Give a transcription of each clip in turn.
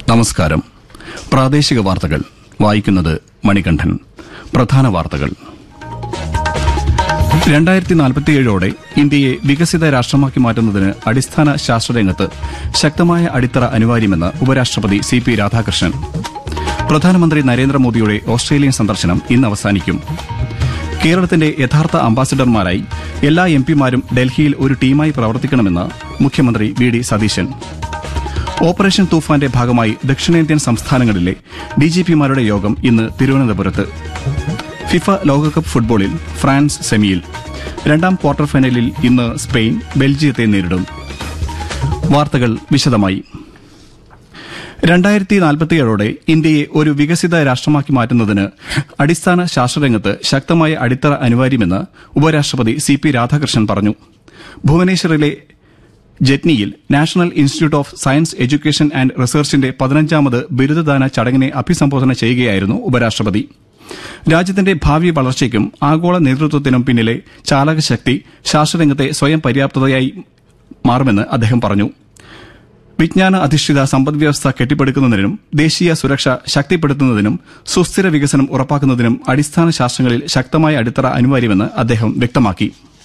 നമസ്കാരം പ്രാദേശിക വാർത്തകൾ വായിക്കുന്നത് മണികണ്ഠൻ പ്രധാന വാർത്തകൾ രണ്ടായിരത്തി നാൽപ്പത്തിയേഴോടെ ഇന്ത്യയെ വികസിത രാഷ്ട്രമാക്കി മാറ്റുന്നതിന് അടിസ്ഥാന ശാസ്ത്രരംഗത്ത് ശക്തമായ അടിത്തറ അനിവാര്യമെന്ന് ഉപരാഷ്ട്രപതി സി പി രാധാകൃഷ്ണൻ പ്രധാനമന്ത്രി നരേന്ദ്രമോദിയുടെ ഓസ്ട്രേലിയൻ സന്ദർശനം ഇന്ന് അവസാനിക്കും കേരളത്തിന്റെ യഥാർത്ഥ അംബാസിഡർമാരായി എല്ലാ എം പിമാരും ഡൽഹിയിൽ ഒരു ടീമായി പ്രവർത്തിക്കണമെന്ന് മുഖ്യമന്ത്രി വി ഡി സതീശൻ ഓപ്പറേഷൻ തൂഫാന്റെ ഭാഗമായി ദക്ഷിണേന്ത്യൻ സംസ്ഥാനങ്ങളിലെ ഡിജിപിമാരുടെ യോഗം ഇന്ന് തിരുവനന്തപുരത്ത് ഫിഫ ലോകകപ്പ് ഫുട്ബോളിൽ ഫ്രാൻസ് സെമിയിൽ രണ്ടാം ക്വാർട്ടർ ഫൈനലിൽ ഇന്ന് സ്പെയിൻ ബെൽജിയത്തെ നേരിടും വാർത്തകൾ വിശദമായി രണ്ടായിരത്തി നാൽപ്പത്തിയേഴോടെ ഇന്ത്യയെ ഒരു വികസിത രാഷ്ട്രമാക്കി മാറ്റുന്നതിന് അടിസ്ഥാന ശാസ്ത്രരംഗത്ത് ശക്തമായ അടിത്തറ അനിവാര്യമെന്ന് ഉപരാഷ്ട്രപതി സി പി രാധാകൃഷ്ണൻ പറഞ്ഞു ഭുവനേശ്വറിലെ ജറ്റ്നിയിൽ National Institute of Science Education and റിസർച്ചിന്റെ പതിനഞ്ചാമത് ബിരുദദാന ചടങ്ങിനെ അഭിസംബോധന ചെയ്യുകയായിരുന്നു ഉപരാഷ്ട്രപതി രാജ്യത്തിന്റെ ഭാവി വളർച്ചയ്ക്കും ആഗോള നേതൃത്വത്തിനും പിന്നിലെ ചാലകശക്തി ശാസ്ത്രരംഗത്തെ സ്വയം പര്യാപ്തതയായി മാറുമെന്ന് അദ്ദേഹം പറഞ്ഞു വിജ്ഞാന അധിഷ്ഠിത സമ്പദ്വ്യവസ്ഥ കെട്ടിപ്പടുക്കുന്നതിനും ദേശീയ സുരക്ഷ ശക്തിപ്പെടുത്തുന്നതിനും സുസ്ഥിര വികസനം ഉറപ്പാക്കുന്നതിനും അടിസ്ഥാന ശാസ്ത്രങ്ങളിൽ ശക്തമായ അടിത്തറ അനിവാര്യമെന്ന് അദ്ദേഹം വ്യക്തമാക്കി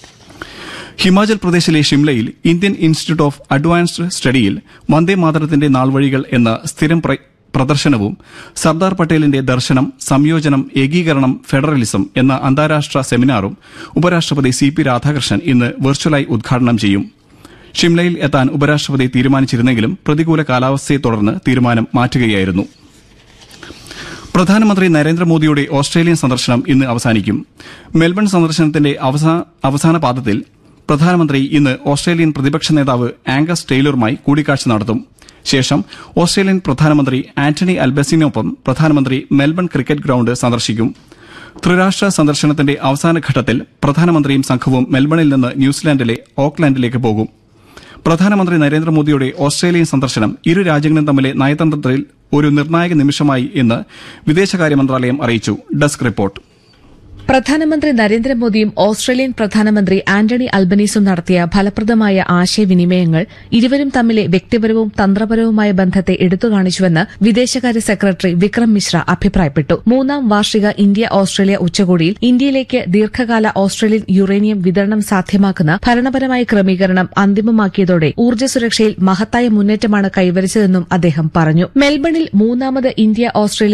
ഹിമാചൽ പ്രദേശിലെ ഷിംലയിൽ ഇന്ത്യൻ ഇൻസ്റ്റിറ്റ്യൂട്ട് ഓഫ് അഡ്വാൻസ്ഡ് സ്റ്റഡിയിൽ വന്ദേ മാതരത്തിന്റെ നാൾവഴികൾ എന്ന സ്ഥിരം പ്ര- പ്രദർശനവും സർദാർ പട്ടേലിന്റെ ദർശനം സംയോജനം ഏകീകരണം ഫെഡറലിസം എന്ന അന്താരാഷ്ട്ര സെമിനാറും ഉപരാഷ്ട്രപതി സി പി രാധാകൃഷ്ണൻ ഇന്ന് വെർച്വലായി ഉദ്ഘാടനം ചെയ്യും ഷിംലയിൽ എത്താൻ ഉപരാഷ്ട്രപതി തീരുമാനിച്ചിരുന്നെങ്കിലും പ്രതികൂല കാലാവസ്ഥയെ തുടർന്ന് തീരുമാനം മാറ്റുകയായിരുന്നു പ്രധാനമന്ത്രി നരേന്ദ്രമോദിയുടെ ഓസ്ട്രേലിയൻ സന്ദർശനം ഇന്ന് അവസാനിക്കും മെൽബൺ സന്ദർശനത്തിന്റെ അവസാ- അവസാന പാദത്തിൽ പ്രധാനമന്ത്രി ഇന്ന് ഓസ്ട്രേലിയൻ പ്രതിപക്ഷ നേതാവ് ആംഗസ് ടെയ്ലറുമായി കൂടിക്കാഴ്ച നടത്തും ശേഷം ഓസ്ട്രേലിയൻ പ്രധാനമന്ത്രി ആന്റണി അൽബസിനൊപ്പം പ്രധാനമന്ത്രി മെൽബൺ ക്രിക്കറ്റ് ഗ്രൌണ്ട് സന്ദർശിക്കും ത്രിരാഷ്ട്ര സന്ദർശനത്തിന്റെ അവസാന ഘട്ടത്തിൽ പ്രധാനമന്ത്രിയും സംഘവും മെൽബണിൽ നിന്ന് ന്യൂസിലാൻഡിലെ ഓക്ലാൻഡിലേക്ക് പോകും പ്രധാനമന്ത്രി നരേന്ദ്രമോദിയുടെ ഓസ്ട്രേലിയൻ സന്ദർശനം ഇരു രാജ്യങ്ങളും തമ്മിലെ നയതന്ത്രത്തിൽ ഒരു നിർണായക നിമിഷമായി എന്ന് വിദേശകാര്യ മന്ത്രാലയം അറിയിച്ചു ഡെസ്ക് റിപ്പോർട്ട് പ്രധാനമന്ത്രി നരേന്ദ്രമോദിയും ഓസ്ട്രേലിയൻ പ്രധാനമന്ത്രി ആന്റണി അൽബനീസും നടത്തിയ ഫലപ്രദമായ ആശയവിനിമയങ്ങൾ ഇരുവരും തമ്മിലെ വ്യക്തിപരവും തന്ത്രപരവുമായ ബന്ധത്തെ എടുത്തുകാണിച്ചുവെന്ന് വിദേശകാര്യ സെക്രട്ടറി വിക്രം മിശ്ര അഭിപ്രായപ്പെട്ടു മൂന്നാം വാർഷിക ഇന്ത്യ ഓസ്ട്രേലിയ ഉച്ചകോടിയിൽ ഇന്ത്യയിലേക്ക് ദീർഘകാല ഓസ്ട്രേലിയൻ യുറേനിയം വിതരണം സാധ്യമാക്കുന്ന ഭരണപരമായ ക്രമീകരണം അന്തിമമാക്കിയതോടെ ഊർജ്ജ സുരക്ഷയിൽ മഹത്തായ മുന്നേറ്റമാണ് കൈവരിച്ചതെന്നും അദ്ദേഹം പറഞ്ഞു മെൽബണിൽ മൂന്നാമത് ഇന്ത്യ ഓസ്ട്രേലിയ